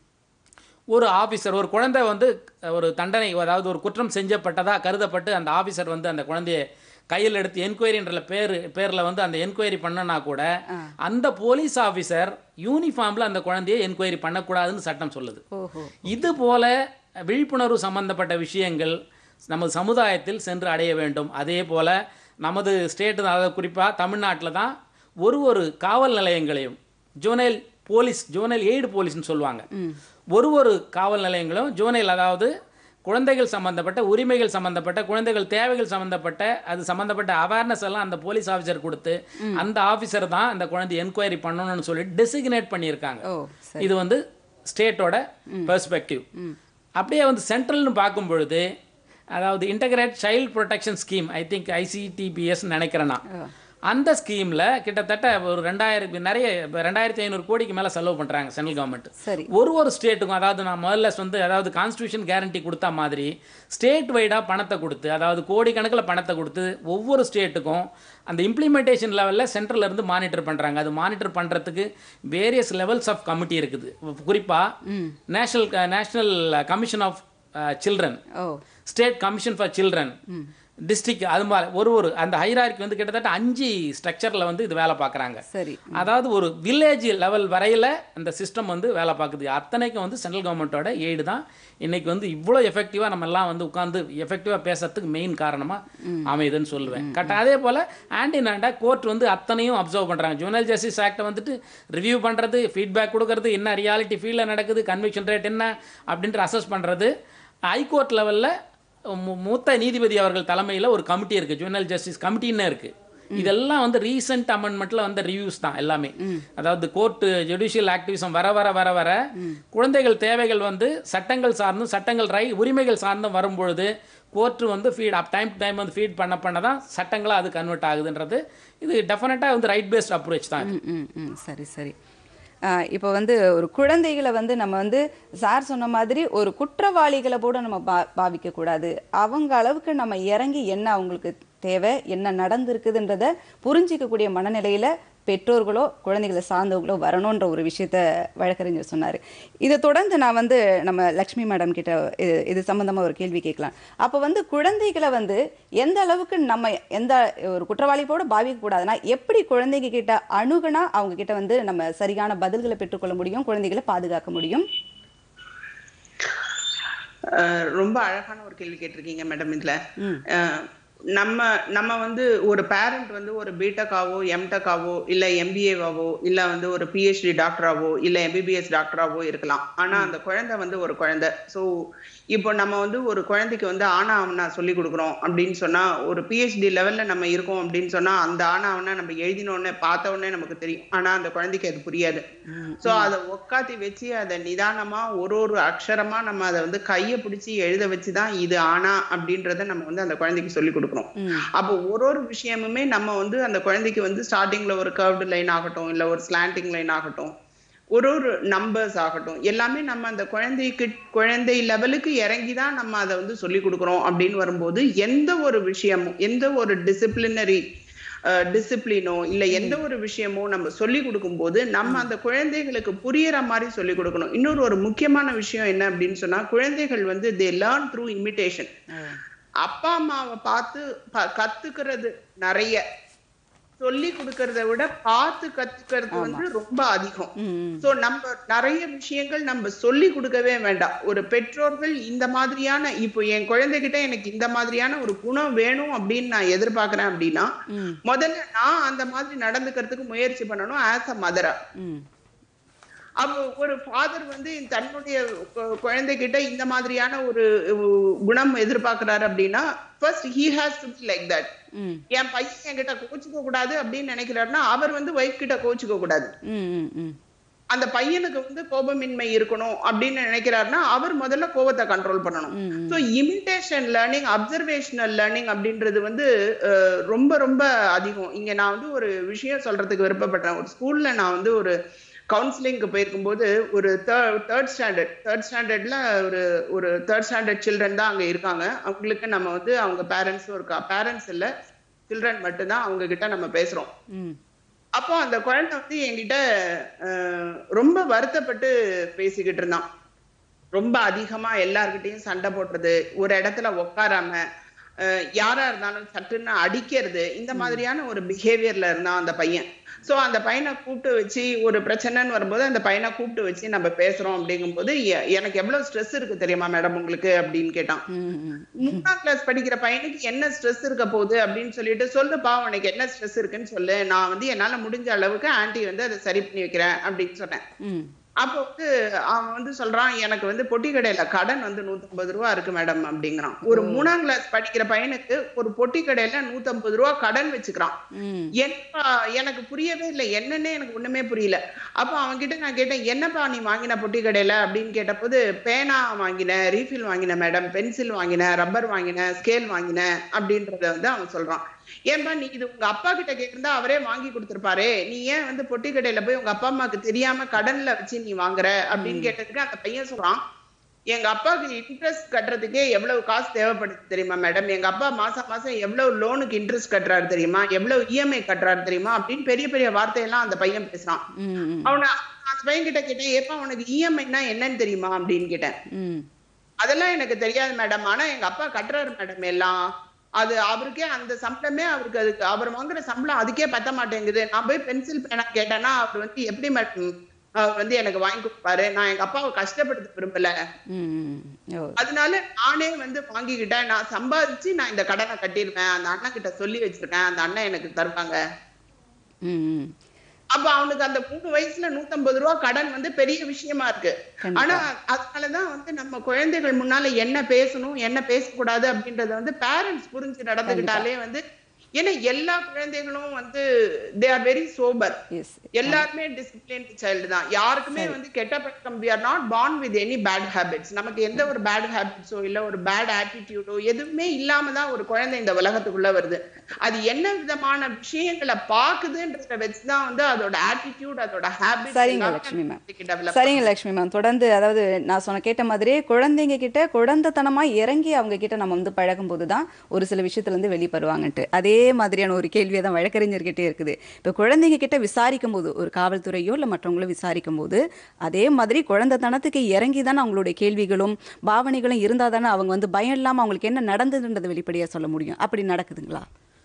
ஒரு ஆபீசர் ஒரு குழந்தை வந்து ஒரு தண்டனை அதாவது ஒரு குற்றம் செஞ்சப்பட்டதா கருதப்பட்டு அந்த ஆபீசர் வந்து அந்த குழந்தைய கையில் எடுத்து என்கொயரின்ற பேர் பேரில் வந்து அந்த என்கொயரி பண்ணனா கூட அந்த போலீஸ் ஆஃபீஸர் யூனிஃபார்மில் அந்த குழந்தையை என்கொயரி பண்ணக்கூடாதுன்னு சட்டம் சொல்லுது ஓஹோ இது போல விழிப்புணர்வு சம்பந்தப்பட்ட விஷயங்கள் நமது சமுதாயத்தில் சென்று அடைய வேண்டும் அதே போல நமது ஸ்டேட்டு அதாவது குறிப்பாக தமிழ்நாட்டில் தான் ஒரு ஒரு காவல் நிலையங்களையும் ஜோனல் போலீஸ் ஜோனல் எய்டு போலீஸ்னு சொல்லுவாங்க ஒரு ஒரு காவல் நிலையங்களும் ஜோனல் அதாவது குழந்தைகள் சம்பந்தப்பட்ட உரிமைகள் சம்பந்தப்பட்ட குழந்தைகள் தேவைகள் சம்பந்தப்பட்ட அது சம்பந்தப்பட்ட அவேர்னஸ் எல்லாம் அந்த போலீஸ் ஆஃபீஸர் கொடுத்து அந்த ஆஃபீஸர் தான் அந்த குழந்தை என்கொயரி பண்ணணும்னு சொல்லி டெசிக்னேட் பண்ணியிருக்காங்க ஓ சரி இது வந்து ஸ்டேட்டோட பெர்ஸ்பெக்டிவ் அப்படியே வந்து சென்ட்ரல்னு பார்க்கும் பொழுது அதாவது integrate child protection scheme I think ICDPS நினைக்கிறேன் நான் அந்த ஸ்கீமில் கிட்டத்தட்ட ஒரு ரெண்டாயிரம் நிறைய இப்ப ரெண்டாயிரத்தி ஐநூறு கோடிக்கு மேலே செலவு பண்ணுறாங்க சென்ட்ரல் கவர்மெண்ட் சரி ஒரு ஒரு ஸ்டேட்டுக்கும் அதாவது நான் முதல்ல வந்து அதாவது கான்ஸ்டியூஷன் கேரண்டி கொடுத்த மாதிரி ஸ்டேட் வைடாக பணத்தை கொடுத்து அதாவது கோடிக்கணக்கில் பணத்தை கொடுத்து ஒவ்வொரு ஸ்டேட்டுக்கும் அந்த இம்ப்ளிமெண்டேஷன் லெவலில் சென்ட்ரல்ல இருந்து மானிட்டர் பண்ணுறாங்க அது மானிட்டர் பண்ணுறதுக்கு வேரியஸ் லெவல்ஸ் ஆஃப் கமிட்டி இருக்குது குறிப்பாக national national commission of children ஓ state commission for children district அது மாதிரி ஒரு ஒரு அந்த ஹைரார்க்கி வந்து கிட்டத்தட்ட அஞ்சு ஸ்ட்ரக்சரில் வந்து இது வேலை பார்க்குறாங்க சரி அதாவது ஒரு வில்லேஜ் லெவல் வரையில் அந்த சிஸ்டம் வந்து வேலை பார்க்குது அத்தனைக்கும் வந்து சென்ட்ரல் கவர்மெண்ட்டோட எய்டு தான் இன்னைக்கு வந்து இவ்வளோ எஃபெக்டிவாக நம்ம எல்லாம் வந்து உட்காந்து எஃபெக்டிவாக பேசுறதுக்கு மெயின் காரணமாக அமையுதுன்னு சொல்லுவேன் கரெக்டாக அதே போல் ஆன்டினாண்டா கோர்ட் வந்து அத்தனையும் அப்சர்வ் பண்ணுறாங்க ஜூனல் ஜஸ்டிஸ் ஆக்டை வந்துட்டு ரிவ்யூ பண்ணுறது ஃபீட்பேக் கொடுக்கறது என்ன ரியாலிட்டி ஃபீல்டில் நடக்குது கன்விக்ஷன் ரேட் என்ன அப்படின்ட்டு அசஸ் பண்ணுறது ஹைகோர்ட் லெவலில் மூத்த நீதிபதி அவர்கள் தலைமையில் ஒரு கமிட்டி இருக்குது ஜூனல் ஜஸ்டிஸ் கமிட்டின்னு இருக்குது இதெல்லாம் வந்து ரீசெண்ட் அமெண்ட்மெண்ட்டில் வந்த ரிவ்யூஸ் தான் எல்லாமே அதாவது கோர்ட் ஜுடிஷியல் ஆக்டிவிசம் வர வர வர வர குழந்தைகள் தேவைகள் வந்து சட்டங்கள் சார்ந்தும் சட்டங்கள் ரை உரிமைகள் சார்ந்தும் வரும்பொழுது கோர்ட்டு வந்து ஃபீட் அப் டைம் டைம் வந்து ஃபீட் பண்ண பண்ண தான் சட்டங்களாக அது கன்வெர்ட் ஆகுதுன்றது இது டெஃபினட்டாக வந்து ரைட் பேஸ்ட் அப்ரோச் தான் ம் ம் ம் சரி சரி இப்போ வந்து ஒரு குழந்தைகளை வந்து நம்ம வந்து சார் சொன்ன மாதிரி ஒரு குற்றவாளிகளை கூட நம்ம பா பாவிக்க கூடாது அவங்க அளவுக்கு நம்ம இறங்கி என்ன அவங்களுக்கு தேவை என்ன நடந்திருக்குதுன்றத புரிஞ்சிக்கக்கூடிய மனநிலையில பெற்றோர்களோ குழந்தைகளை சார்ந்தவங்களோ வரணுன்ற ஒரு விஷயத்த வழக்கறிஞர் சொன்னார் இதை தொடர்ந்து நான் வந்து நம்ம லக்ஷ்மி மேடம் கிட்ட இது இது சம்பந்தமா ஒரு கேள்வி கேட்கலாம் அப்போ வந்து குழந்தைகளை வந்து எந்த அளவுக்கு நம்ம எந்த ஒரு குற்றவாளி போட பாவிக்க கூடாதுன்னா எப்படி குழந்தைங்க கிட்ட அணுகுனா அவங்க கிட்ட வந்து நம்ம சரியான பதில்களை பெற்றுக்கொள்ள முடியும் குழந்தைகளை பாதுகாக்க முடியும் அஹ் ரொம்ப அழகான ஒரு கேள்வி கேட்டிருக்கீங்க மேடம் இதுல அஹ் நம்ம நம்ம வந்து ஒரு பேரண்ட் வந்து ஒரு பிடெக்காவோ எம்டெக்காவோ இல்ல எம்பிஏவாவோ இல்ல வந்து ஒரு பிஹெச்டி டாக்டராவோ இல்ல எம்பிபிஎஸ் டாக்டராவோ இருக்கலாம் ஆனா அந்த குழந்தை வந்து ஒரு குழந்தை சோ இப்போ நம்ம வந்து ஒரு குழந்தைக்கு வந்து ஆனா அவனா சொல்லி கொடுக்குறோம் அப்படின்னு சொன்னா ஒரு பிஹெச்டி லெவல்ல நம்ம இருக்கோம் அப்படின்னு சொன்னா அந்த ஆனா அவனா நம்ம எழுதின உடனே பார்த்த உடனே நமக்கு தெரியும் ஆனா அந்த குழந்தைக்கு அது புரியாது சோ அதை உட்காத்தி வச்சு அதை நிதானமா ஒரு ஒரு அக்ஷரமா நம்ம அதை வந்து கையை பிடிச்சி எழுத வச்சுதான் இது ஆனா அப்படின்றத நம்ம வந்து அந்த குழந்தைக்கு சொல்லி கொடுக்குறோம் அப்போ ஒரு ஒரு விஷயமுமே நம்ம வந்து அந்த குழந்தைக்கு வந்து ஸ்டார்டிங்ல ஒரு கர்வ்டு லைன் ஆகட்டும் இல்ல ஒரு ஸ்லாண்டிங் லைன் ஆகட்டும் ஒரு ஒரு நம்பர்ஸ் ஆகட்டும் எல்லாமே நம்ம அந்த குழந்தைக்கு குழந்தை லெவலுக்கு இறங்கி தான் நம்ம அதை வந்து சொல்லி கொடுக்குறோம் அப்படின்னு வரும்போது எந்த ஒரு விஷயமும் எந்த ஒரு டிசிப்ளினரி டிசிப்ளினோ இல்ல எந்த ஒரு விஷயமோ நம்ம சொல்லி கொடுக்கும்போது நம்ம அந்த குழந்தைகளுக்கு புரியற மாதிரி சொல்லி கொடுக்கணும் இன்னொரு ஒரு முக்கியமான விஷயம் என்ன அப்படின்னு சொன்னா குழந்தைகள் வந்து தே லேர்ன் த்ரூ இமிட்டேஷன் அப்பா அம்மாவை பார்த்து ப- கத்துக்கிறது நிறைய சொல்லி கொடுக்கறத விட பார்த்து கத்துக்கிறது வந்து ரொம்ப அதிகம் சோ நம்ம நிறைய விஷயங்கள் நம்ம சொல்லி கொடுக்கவே வேண்டாம் ஒரு பெற்றோர்கள் இந்த மாதிரியான இப்போ என் குழந்தைகிட்ட எனக்கு இந்த மாதிரியான ஒரு குணம் வேணும் அப்படின்னு நான் எதிர்பார்க்கறேன் அப்படின்னா முதல்ல நான் அந்த மாதிரி நடந்துக்கிறதுக்கு முயற்சி பண்ணணும் ஆஸ் அ மதரா ம் அப்போ ஒரு ஃபாதர் வந்து தன்னுடைய கு- குழந்தைகிட்ட இந்த மாதிரியான ஒரு உ- குணம் எதிர்பார்க்கறாரு அப்படின்னா first he has to be like that ம் என் பையன் என்கிட்ட கோச்சுக்க கூடாது அப்படின்னு நினைக்கிறாருன்னா அவர் வந்து ஒய்ஃப் கிட்ட கோச்சுக்க கூடாது ம் ம் ம் அந்த பையனுக்கு வந்து கோபமின்மை இருக்கணும் அப்படின்னு நினைக்கிறாருன்னா அவர் முதல்ல கோபத்தை கண்ட்ரோல் பண்ணணும் so imitation learning observational learning அப்படின்றது வந்து அஹ், ரொம்ப ரொம்ப அதிகம் இங்க நான் வந்து ஒரு விஷயம் சொல்றதுக்கு விருப்பப்படுறேன் ஒரு ஸ்கூல்ல நான் வந்து ஒரு கவுன்சிலிங்க்கு போயிருக்கும்போது ஒரு தேர்ட் ஸ்டாண்டர்ட் தேர்ட் ஸ்டாண்டர்ட்ல ஒரு ஒரு தேர்ட் ஸ்டாண்டர்ட் சில்ட்ரன் தான் அங்க இருக்காங்க அவங்களுக்கு நம்ம வந்து அவங்க பேரண்ட்ஸும் இருக்கா பேரண்ட்ஸ் இல்ல சில்ட்ரன் மட்டும்தான் அவங்க கிட்ட நம்ம பேசுறோம் ம் அப்போ அந்த குழந்தை வந்து என்கிட்ட அஹ், ரொம்ப வருத்தப்பட்டு பேசிக்கிட்டு இருந்தான் ரொம்ப அதிகமா எல்லார்கிட்டயும் சண்டை போடுறது ஒரு இடத்துல உட்காராம அஹ், யாரா இருந்தாலும் சட்டுன்னு அடிக்கிறது இந்த மாதிரியான ஒரு பிஹேவியர்ல இருந்தான் அந்த பையன் சோ அந்த பையனை கூப்பிட்டு வச்சு ஒரு பிரச்சனைன்னு வரும்போது அந்த பையனை கூப்பிட்டு வச்சு நம்ம பேசுறோம் அப்படிங்கும்போது எ- எனக்கு எவ்வளவு ஸ்ட்ரெஸ் இருக்கு தெரியுமா மேடம் உங்களுக்கு அப்படின்னு கேட்டான் ம் ம் மூணாம் கிளாஸ் படிக்கிற பையனுக்கு என்ன ஸ்ட்ரெஸ் இருக்க போகுது அப்படின்னு சொல்லிட்டு சொல்லுப்பா உனக்கு என்ன ஸ்ட்ரெஸ் இருக்குன்னு சொல்லு நான் வந்து என்னால முடிஞ்ச அளவுக்கு ஆன்ட்டி வந்து அதை சரி பண்ணி வைக்கிறேன் அப்படின்னு சொன்னேன் ம் அப்போ வந்து அவன் வந்து சொல்றான் எனக்கு வந்து பொட்டி கடையில கடன் வந்து 150 ரூபா இருக்கு மேடம் அப்படிங்கிறான் ஒரு மூணாம் கிளாஸ் படிக்கிற பையனுக்கு ஒரு பொட்டி கடையில 150 ரூபா கடன் வச்சுக்கிறான் ம் என்னப்பா எனக்கு புரியவே இல்லை என்னன்னே எனக்கு ஒண்ணுமே புரியல அப்ப அவன்கிட்ட நான் கேட்டேன் என்னப்பா நீ வாங்கின பொட்டி கடையில அப்படின்னு கேட்டபோது பேனா வாங்கினேன் ரீஃபில் வாங்கினேன் மேடம் பென்சில் வாங்கினேன் ரப்பர் வாங்கினேன் ஸ்கேல் வாங்கினேன் அப்படின்றத வந்து அவன் சொல்றான் ஏன்பா நீ இது உங்க அப்பா கிட்ட கேட்டிருந்தா அவரே வாங்கி கொடுத்திருப்பாரே நீ ஏன் வந்து பொட்டி கடையில போய் உங்க அப்பா அம்மாக்கு தெரியாம கடன்ல வச்சு நீ வாங்குற அப்படின்னு கேட்டதுக்கு அந்த பையன் சொல்றான் எங்க அப்பாவுக்கு இன்ட்ரெஸ்ட் கட்டுறதுக்கே எவ்வளவு காசு தேவைப்படுது தெரியுமா மேடம் எங்க அப்பா மாசம் மாசம் எவ்வளவு லோனுக்கு இன்ட்ரெஸ்ட் கட்டுறாரு தெரியுமா எவ்வளவு இஎம்ஐ கட்டுறாரு தெரியுமா அப்படின்னு பெரிய பெரிய வார்த்தையெல்லாம் அந்த பையன் பேசுறான் ம் ம் அவனை அந்த பையன் கிட்ட கேட்டேன் ஏப்பா உனக்கு இஎம்ஐனா என்னன்னு தெரியுமா அப்படின்னு கேட்டேன் ம் அதெல்லாம் எனக்கு தெரியாது மேடம் ஆனா எங்க அப்பா கட்டுறாரு மேடம் எல்லாம் அது அவருக்கே அந்த சம்பளமே அவருக்கு அதுக்கு அவர் வாங்குற சம்பளம் அதுக்கே பத்த மாட்டேங்குது நான் போய் பென்சில் பேனா கேட்டேன்னா அவர் வந்து எப்படி மேடம் அவர் வந்து எனக்கு வாங்கி கொடுப்பாரு நான் எங்க அப்பாவை கஷ்டப்படுத்த விரும்பல ம் ம் ஓ அதனால நானே வந்து வாங்கிக்கிட்டேன் நான் சம்பாதிச்சு நான் இந்த கடனை கட்டிடுவேன் அந்த அண்ணன் கிட்ட சொல்லி வச்சிருக்கேன் அந்த அண்ணன் எனக்கு தருவாங்க ம் ம் அப்ப அவனுக்கு அந்த மூணு வயசுல 150 ரூபா கடன் வந்து பெரிய விஷயமா இருக்கு கண்டிப்பா. ஆனா அதனாலதான் வந்து நம்ம குழந்தைகள் முன்னால என்ன பேசணும் என்ன பேசக்கூடாது அப்படின்றத வந்து பேரண்ட்ஸ் புரிஞ்சு நடந்துக்கிட்டாலே வந்து ஏன்னா எல்லா குழந்தைகளும் வந்து தே ஆர் வெரி சோபர் எஸ் எல்லாருமே டிசிப்ளின் சைல்டு தான் யாருக்குமே வந்து கெட்ட பழக்கம் we are not born with any bad habits நமக்கு எந்த ஒரு பேட் ஹேபிட்ஸோ இல்ல ஒரு பேட் ஆட்டிடியூடோ எதுவுமே இல்லாம தான் ஒரு குழந்தை இந்த உலகத்துக்குள்ள வருது அது என்ன விதமான விஷயங்களை பாக்குதுன்றத வச்சுதான் வந்து அதோட ஆட்டிடியூட் அதோட சரிங்க லட்சுமி மேம் ஹேபிட்ஸ் சரிங்க லட்சுமி மேம் தொடர்ந்து அதாவது நான் சொன்ன கேட்ட மாதிரி குழந்தைங்க கிட்ட குழந்தைத்தனமா இறங்கி அவங்க கிட்ட நம்ம வந்து பழகும்போது தான் ஒரு சில விஷயத்துல இருந்து வெளியே வருவாங்கன்ட்டு அதே மாதிரியான ஒரு கேள்வியை தான் வழக்கறிஞர்கிட்டே இருக்குது இப்போ குழந்தைங்க கிட்ட விசாரிக்கும் போது ஒரு காவல்துறையோ இல்லை மற்றவங்களோ விசாரிக்கும் போது அதே மாதிரி குழந்தைத்தனத்துக்கு இறங்கி தானே அவங்களுடைய கேள்விகளும் பாவனைகளும் இருந்தால் தானே அவங்க வந்து பயம் இல்லாமல் அவங்களுக்கு என்ன நடந்ததுன்றதை வெளிப்படையாக சொல்ல முடியும் அப்படி நடக்குதுங்களா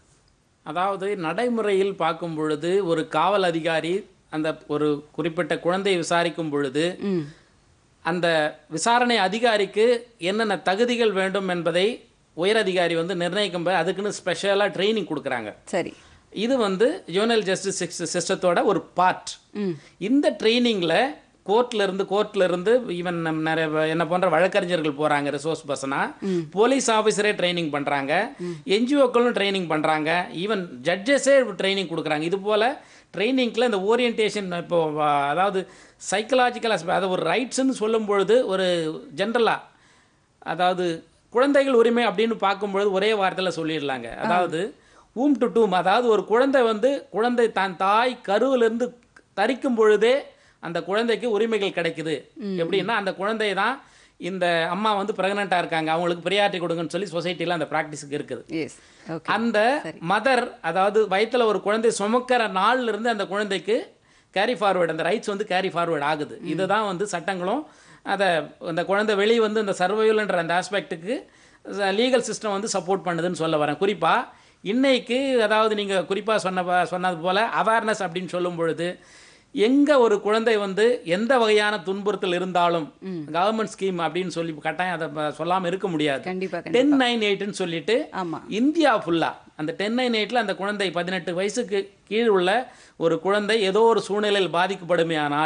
அதாவது நடைமுறையில் பார்க்கும் பொழுது ஒரு காவல் அதிகாரி அந்த ஒரு குறிப்பிட்ட குழந்தையை விசாரிக்கும் பொழுது ம் அந்த விசாரணை அதிகாரிக்கு என்னென்ன தகுதிகள் வேண்டும் என்பதை உயர் அதிகாரி வந்து நிர்ணயிக்கும் போது அதுக்குன்னு ஸ்பெஷலாக ட்ரைனிங் கொடுக்குறாங்க சரி இது வந்து ஜூனல் ஜஸ்டிஸ் சிஸ்டத்தோட ஒரு பார்ட் ம் இந்த ட்ரைனிங்கில் கோர்ட்ல இருந்து கோர்ட்ல இருந்து ஈவன் நிறைய வ- என்ன போன்ற வழக்கறிஞர்கள் போறாங்க ரிசோர்ஸ் பர்சனா போலீஸ் ஆஃபீஸரே ட்ரைனிங் பண்றாங்க என்ஜிஓக்களும் ட்ரைனிங் பண்றாங்க ஈவன் ஜட்ஜஸே ட்ரைனிங் கொடுக்குறாங்க இது போல ட்ரைனிங்ல இந்த ஓரியன்டேஷன் இப்போ வ- அதாவது சைக்கலாஜிக்கல் அதாவது ஒரு ரைட்ஸ்ன்னு சொல்லும் பொழுது ஒரு ஜென்ரலாக அதாவது குழந்தைகள் உரிமை அப்படின்னு பார்க்கும்பொழுது ஒரே வார்த்தையில் சொல்லிடலாங்க அதாவது ஊம் டு டூம் அதாவது ஒரு குழந்தை வந்து குழந்தை தான் தாய் கருவிலிருந்து தரிக்கும் பொழுதே அந்த குழந்தைக்கு உரிமைகள் கிடைக்குது எப்படின்னா அந்த குழந்தை தான் இந்த அம்மா வந்து ப்ரெக்னெண்ட்டாக இருக்காங்க அவங்களுக்கு ப்ரியாரிட்டி கொடுங்கன்னு சொல்லி சொசைட்டியில் அந்த ப்ராக்டிஸுக்கு இருக்குது எஸ் ஓகே அந்த மதர் அதாவது வயித்துல ஒரு குழந்தை சுமக்கிற நாள்ல இருந்து அந்த குழந்தைக்கு கேரி ஃபார்வர்டு அந்த ரைட்ஸ் வந்து கேரி ஃபார்வர்டு ஆகுது இதுதான் வந்து சட்டங்களும் அதை அந்த குழந்தை வெளியே வந்து இந்த சர்வைவல்ன்ற அந்த ஆஸ்பெக்ட்டுக்கு லீகல் சிஸ்டம் வந்து சப்போர்ட் பண்ணுதுன்னு சொல்ல வரேன் குறிப்பாக இன்னைக்கு அதாவது நீங்கள் குறிப்பாக சொன்ன ப- சொன்னது போல் அவேர்னஸ் அப்படின்னு சொல்லும் பொழுது எங்கே ஒரு குழந்தை வந்து எந்த வகையான துன்புறுத்தல் இருந்தாலும் கவர்மெண்ட் ஸ்கீம் அப்படின்னு சொல்லி கட்டாயம் அதை சொல்லாமல் இருக்க முடியாது கண்டிப்பா கண்டிப்பா டென் நைன் எயிட்னு சொல்லிட்டு ஆமா இந்தியா ஃபுல்லாக அந்த டென் நைன் எயிட்டில் அந்த குழந்தை பதினெட்டு வயசுக்கு கீழ் உள்ள ஒரு குழந்தை ஏதோ ஒரு சூழ்நிலையில் பாதிக்கப்படுமே ஆனால்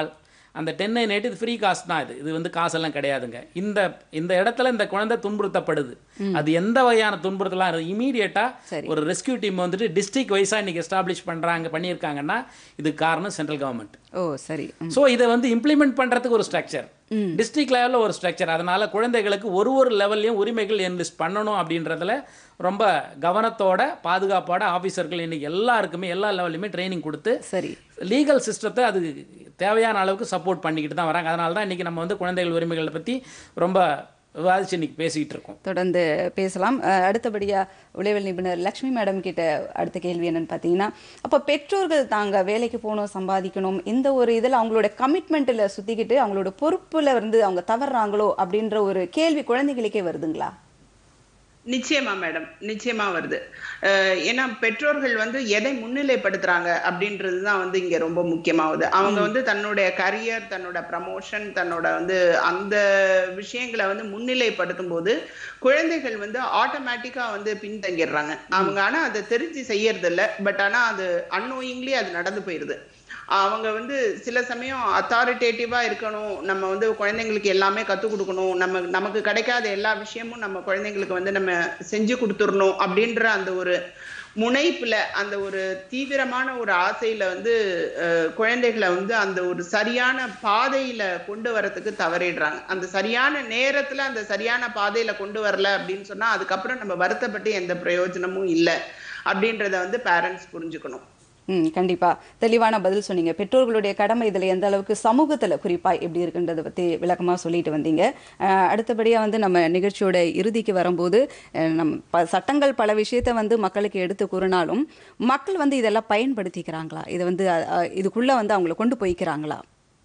அந்த டென் நைன் எயிட் இது ஃப்ரீ காஸ்ட் தான் இது இது வந்து காசெல்லாம் கிடையாதுங்க இந்த இந்த இடத்துல இந்த குழந்தை துன்புறுத்தப்படுது அது எந்த வகையான துன்புறுத்தலாம் சரி. இமீடியட்டாக ஒரு ரெஸ்கியூ டீம் வந்துட்டு டிஸ்ட்ரிக்ட் வைஸாக இன்னைக்கு எஸ்டாப்ளிஷ் பண்ணுறாங்க பண்ணியிருக்காங்கன்னா இதுக்கு காரணம் சென்ட்ரல் கவர்மெண்ட் ஓ சரி ம். ஸோ இதை வந்து இம்ப்ளிமெண்ட் பண்ணுறதுக்கு ஒரு ஸ்ட்ரக்சர் டிஸ்ட்ரிக்ட் லெவலில் ஒரு ஸ்ட்ரக்சர் அதனால குழந்தைகளுக்கு ஒரு ஒரு லெவல்லையும் உரிமைகள் என்லிஸ்ட் பண்ணணும் அப்படின்றதுல ரொம்ப கவனத்தோட பாதுகாப்போட ஆஃபீஸர்கள் இன்னைக்கு எல்லாருக்குமே எல்லா லெவல்லையுமே ட்ரைனிங் கொடுத்து சரி லீகல் சிஸ்டத்தை அது தேவையான அளவுக்கு சப்போர்ட் பண்ணிக்கிட்டு தான் வராங்க அதனால தான் இன்றைக்கி நம்ம வந்து குழந்தைகள் உரிமைகளை பற்றி ரொம்ப விவாதிச்சு இன்னைக்கு பேசிக்கிட்டு இருக்கோம் தொடர்ந்து பேசலாம் அஹ், அடுத்தபடியா உளவியல் நிபுணர் லக்ஷ்மி மேடம் கிட்ட அடுத்த கேள்வி என்னன்னு பார்த்தீங்கன்னா அப்போ பெற்றோர்கள் தாங்க வேலைக்கு போகணும் சம்பாதிக்கணும் இந்த ஒரு இதில் அவங்களோட கமிட்மெண்ட்டில் சுற்றிக்கிட்டு அவங்களோட பொறுப்புல வந்து அவங்க தவறுறாங்களோ அப்படின்ற ஒரு கேள்வி குழந்தைகளுக்கே வருதுங்களா நிச்சயமா மேடம் நிச்சயமா வருது அஹ் ஏன்னா பெற்றோர்கள் வந்து எதை முன்னிலைப்படுத்துறாங்க அப்படின்றது தான் வந்து இங்க ரொம்ப முக்கியமாகுது அவங்க வந்து தன்னுடைய கரியர் தன்னோட ப்ரமோஷன் தன்னோட வந்து அந்த விஷயங்களை வந்து முன்னிலைப்படுத்தும் போது குழந்தைகள் வந்து ஆட்டோமேட்டிக்கா வந்து பின்தங்கிடுறாங்க அவங்க ஆனா அதை தெரிஞ்சு செய்யறது இல்ல பட் ஆனா அது அன்னோயிங்லி அது நடந்து போயிருது அவங்க வந்து சில சமயம் அத்தாரிட்டேட்டிவா இருக்கணும் நம்ம வந்து குழந்தைங்களுக்கு எல்லாமே கத்துக் கொடுக்கணும் நம்ம நமக்கு கிடைக்காத எல்லா விஷயமும் நம்ம குழந்தைங்களுக்கு வந்து நம்ம செஞ்சு கொடுத்துடணும் அப்படின்ற அந்த ஒரு முனைப்புல அந்த ஒரு தீவிரமான ஒரு ஆசையில வந்து அஹ், குழந்தைகளை வந்து அந்த ஒரு சரியான பாதையில கொண்டு வரதுக்கு தவறிடுறாங்க அந்த சரியான நேரத்துல அந்த சரியான பாதையில கொண்டு வரல அப்படின்னு சொன்னா அதுக்கப்புறம் நம்ம வருத்தப்பட்டு எந்த பிரயோஜனமும் இல்லை அப்படின்றத வந்து பேரண்ட்ஸ் புரிஞ்சுக்கணும் ம் கண்டிப்பா தெளிவான பதில் சொன்னீங்க பெற்றோர்களுடைய கடமை இதுல எந்த அளவுக்கு சமூகத்துல குறிப்பா எப்படி இருக்குன்றதை பத்தி விளக்கமா சொல்லிட்டு வந்தீங்க அஹ், அடுத்தபடியா வந்து நம்ம நிகழ்ச்சியோட இறுதிக்கு வரும்போது அஹ், நம்ம ப- சட்டங்கள் பல விஷயத்த வந்து மக்களுக்கு எடுத்து கூறினாலும் மக்கள் வந்து இதெல்லாம் பயன்படுத்திக்கிறாங்களா இதை வந்து அஹ், அஹ், இதுக்குள்ள வந்து அவங்கள கொண்டு போய்க்கிறாங்களா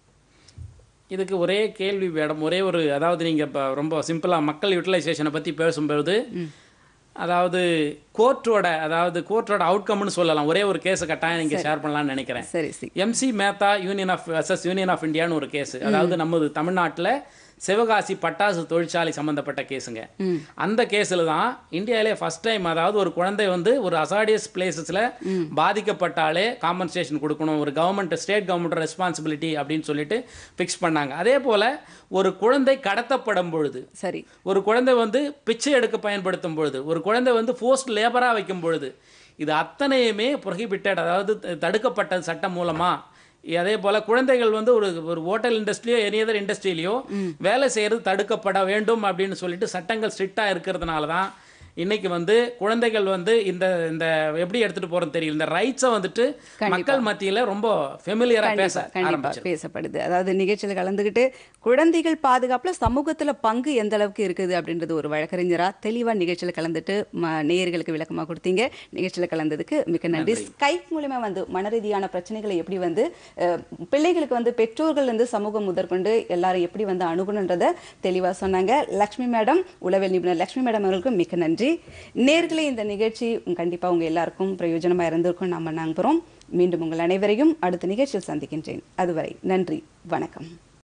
இதுக்கு ஒரே கேள்வி மேடம் ஒரே ஒரு அதாவது நீங்கள் இப்போ ரொம்ப சிம்பிளாக மக்கள் யூட்டிலைசேஷனை பற்றி பேசும்போது அதாவது கோர்ட்டோட அதாவது கோர்ட்டோட அவுட்கம்னு சொல்லலாம் ஒரே ஒரு கேஸை கட்டாயம் நீங்கள் ஷேர் பண்ணலாம்னு நினைக்கிறேன் சரி சரி எம்சி மேத்தா யூனியன் ஆஃப் எஸ்எஸ் யூனியன் ஆஃப் இந்தியான்னு ஒரு கேஸ் அதாவது நமது தமிழ்நாட்டில் சிவகாசி பட்டாசு தொழிற்சாலை சம்பந்தப்பட்ட கேஸுங்க அந்த கேஸில் தான் இந்தியாவிலே ஃபர்ஸ்ட் டைம் அதாவது ஒரு குழந்தை வந்து ஒரு அசாடியஸ் பிளேசஸில் பாதிக்கப்பட்டாலே காம்பன்சேஷன் கொடுக்கணும் ஒரு கவர்மெண்ட் ஸ்டேட் கவர்மெண்ட் ரெஸ்பான்சிபிலிட்டி அப்படின்னு சொல்லிட்டு ஃபிக்ஸ் பண்ணாங்க அதே போல் ஒரு குழந்தை கடத்தப்படும் பொழுது சரி ஒரு குழந்தை வந்து பிச்சை எடுக்க பயன்படுத்தும் பொழுது ஒரு குழந்தை வந்து ஃபோர்ஸ்ட் லேபராக வைக்கும் பொழுது இது அத்தனையுமே ப்ரொஹிபிட்டட் அதாவது த- தடுக்கப்பட்ட சட்டம் மூலமா அதே போல குழந்தைகள் வந்து ஒரு ஒரு ஹோட்டல் இண்டஸ்ட்ரியோ எனி அதர் இண்டஸ்ட்ரியிலையோ வேலை செய்யறது தடுக்கப்பட வேண்டும் அப்படின்னு சொல்லிட்டு சட்டங்கள் ஸ்ட்ரிக்டாக இருக்கிறதுனால தான் இன்னைக்கு வந்து குழந்தைகள் வந்து இந்த இந்த எப்படி எடுத்துட்டு போறோம் தெரியல இந்த ரைட்ஸை வந்துட்டு மக்கள் மத்தியில ரொம்ப ஃபெமிலியரா பேச கண்டிப்பா கண்டிப்பா ஆரம்பிச்சு பேசப்படுது அதாவது நிகழ்ச்சியில் கலந்துக்கிட்டு குழந்தைகள் பாதுகாப்புல சமூகத்துல பங்கு எந்த அளவுக்கு இருக்குது அப்படின்றது ஒரு வழக்கறிஞரா தெளிவா நிகழ்ச்சியில் கலந்துட்டு ம- நேயர்களுக்கு விளக்கமா கொடுத்தீங்க நிகழ்ச்சியில் கலந்ததுக்கு மிக்க நன்றி ஸ்கைப் மூலமா வந்து மனரீதியான பிரச்சனைகளை எப்படி வந்து அஹ், பிள்ளைகளுக்கு வந்து பெற்றோர்கள் வந்து சமூகம் முதற்கொண்டு எல்லாரும் எப்படி வந்து அணுகணுன்றதை தெளிவா சொன்னாங்க லக்ஷ்மி மேடம் உளவியல் நிபுணர் லக்ஷ்மி மேடம் அவர்களுக்கும் மிக்க நன்றி நேர்களே இந்த நிகழ்ச்சி கண்டிப்பா உங்க எல்லாருக்கும் பிரயோஜனமா இருந்திருக்கும் நம்ம நம்புறோம் மீண்டும் உங்கள் அனைவரையும் அடுத்த நிகழ்ச்சியில் சந்திக்கின்றேன் அதுவரை நன்றி வணக்கம்